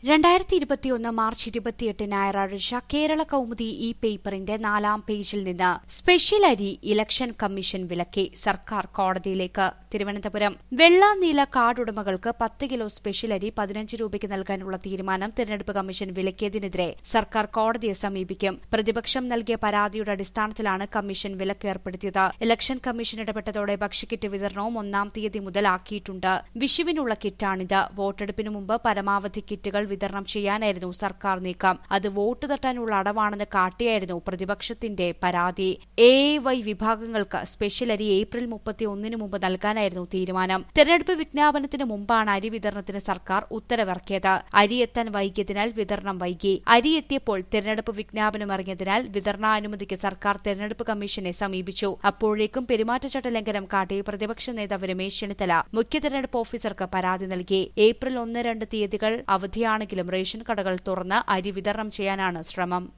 രണ്ടായിരത്തി ഇരുപത്തിയൊന്ന് മാർച്ച് ഇരുപത്തിയെട്ട് ഞായറാഴ്ച കേരള കൗമുദി ഈ പേപ്പറിന്റെ നാലാം പേജിൽ നിന്ന് സ്പെഷ്യൽ അരി ഇലക്ഷൻ കമ്മീഷൻ വിലക്കി സർക്കാർ കോടതിയിലേക്ക് തിരുവനന്തപുരം വെള്ള നീല കാർഡ് ഉടമകൾക്ക് പത്ത് കിലോ സ്പെഷ്യൽ അരി പതിനഞ്ച് രൂപയ്ക്ക് നൽകാനുള്ള തീരുമാനം തിരഞ്ഞെടുപ്പ് കമ്മീഷൻ വിലക്കിയതിനെതിരെ സർക്കാർ കോടതിയെ സമീപിക്കും പ്രതിപക്ഷം നൽകിയ പരാതിയുടെ അടിസ്ഥാനത്തിലാണ് കമ്മീഷൻ വിലക്ക് ഏർപ്പെടുത്തിയത് ഇലക്ഷൻ കമ്മീഷൻ ഇടപെട്ടതോടെ ഭക്ഷ്യക്കിറ്റ് വിതരണവും ഒന്നാം തീയതി മുതൽ ആക്കിയിട്ടുണ്ട് വിഷുവിനുള്ള കിറ്റാണിത് വോട്ടെടുപ്പിന് മുമ്പ് പരമാവധി കിറ്റുകൾ വിതരണം ചെയ്യാനായിരുന്നു സർക്കാർ നീക്കം അത് വോട്ട് തട്ടാനുള്ള അടവാണെന്ന് കാട്ടിയായിരുന്നു പ്രതിപക്ഷത്തിന്റെ പരാതി എ വൈ വിഭാഗങ്ങൾക്ക് സ്പെഷ്യൽ അരി ഏപ്രിൽ മുപ്പത്തി ഒന്നിന് മുമ്പ് നൽകാനായിരുന്നു തീരുമാനം തെരഞ്ഞെടുപ്പ് വിജ്ഞാപനത്തിന് മുമ്പാണ് അരി വിതരണത്തിന് സർക്കാർ ഉത്തരവിറക്കിയത് അരി എത്താൻ വൈകിയതിനാൽ വിതരണം വൈകി അരി എത്തിയപ്പോൾ തെരഞ്ഞെടുപ്പ് വിജ്ഞാപനം ഇറങ്ങിയതിനാൽ വിതരണാനുമതിക്ക് സർക്കാർ തെരഞ്ഞെടുപ്പ് കമ്മീഷനെ സമീപിച്ചു അപ്പോഴേക്കും പെരുമാറ്റച്ചട്ട ലംഘനം കാട്ടി പ്രതിപക്ഷ നേതാവ് രമേശ് ചെന്നിത്തല മുഖ്യ തെരഞ്ഞെടുപ്പ് ഓഫീസർക്ക് പരാതി നൽകി ഏപ്രിൽ ഒന്ന് രണ്ട് തീയതികൾ അവധിയാണെങ്കിലും റേഷൻ കടകൾ തുറന്ന് അരി വിതരണം ചെയ്യാനാണ് ശ്രമം